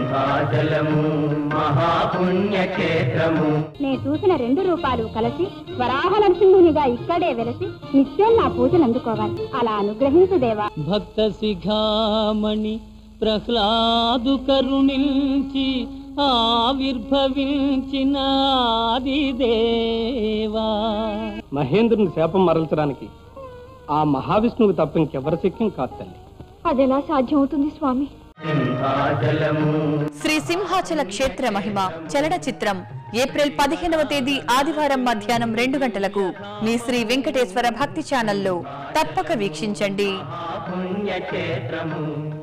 సింహాచలము మహాపుణ్యక్షేత్రము నే చూసిన రెండు రూపాలు కలిసి వరాహ నరసింహునిగా ఇక్కడే వెలసి నిత్యం నా పూజలు అందుకోవాలి అలా అనుగ్రహించు దేవా భక్త శిఖామణి ప్రహ్లాదు కరుణించి ఆవిర్భవించిన ఆదిదేవా మహేంద్రుని శాపం మరల్చడానికి ఆ మహావిష్ణువు తప్ప ఇంకెవరి శక్యం కాదు తల్లి అదెలా సాధ్యమవుతుంది స్వామి సింహాచలము శ్రీ సింహాచల క్షేత్ర మహిమ చలనచిత్రం ఏప్రిల్ పదిహేనవ తేదీ ఆదివారం మధ్యాహ్నం రెండు గంటలకు మీ శ్రీ వెంకటేశ్వర భక్తి ఛానల్లో తప్పక వీక్షించండి పుణ్యక్షేత్రము